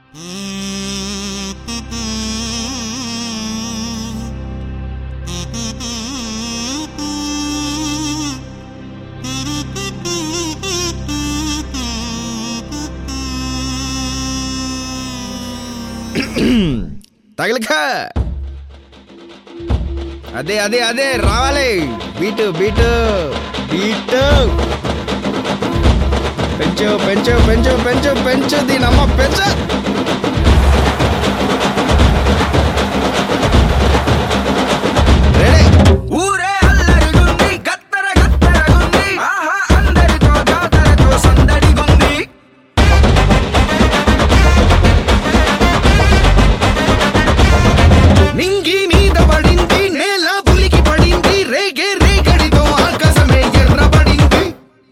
తగలక అదే అదే అదే రావాలి బీటు బీటు బీటు పెంచు పెంచు పెంచు పెంచు పెంచు దీనమ్మ పెంచు రెడీ ఊరే అల్లరిగుంది గత్తర గత్తరగుంది ఆహా అందరితో జాతరతో సందడిగుంది నింగి మీద పడింది నేల పులికి పడింది రేగే రేగడితో ఆకాశమే ఎర్రబడింది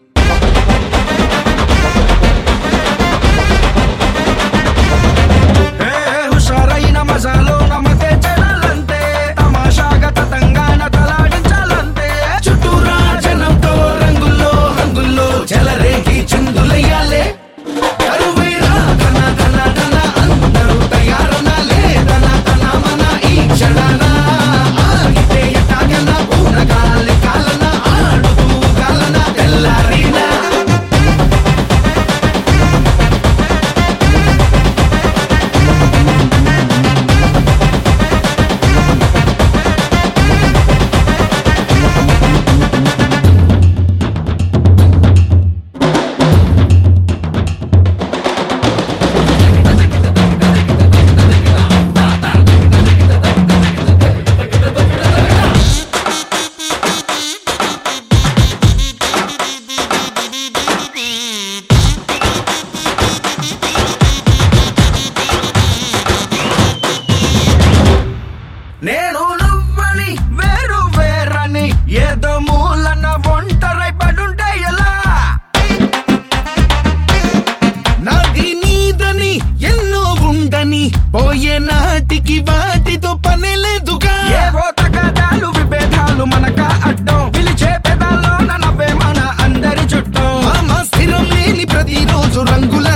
ఏ హుషారైన మజాలో నమ్మతే చెడాలంతే తమాషాగా తతంగాన తలాడించాలంతే చుట్టూరా జనంతో రంగుల్లో రంగుల్లో చెలరేగి చిందులయ్యాలే కరువైరా ధన ధన ధన అందరూ తయారనాలే ధన ధన మన ఈ క్షణాన ఆగితే ఎట్టాగన పూనగాలి కాలన ఆడుతూ కాలన తెల్లారినా నేను నువ్వని వేరు వేరని ఏదో మూలన ఒంటరై పడుంటే ఎలా నాది నీదని ఎన్నో ఉండని పోయే నాటికి వాటితో పని లేదుగా ఏవో తగాదాలు విభేదాలు మనక అడ్డం పిలిచే పెదాల్లో నవ్వే మన అందరి చుట్టం స్థిరం లేని ప్రతిరోజు రంగుల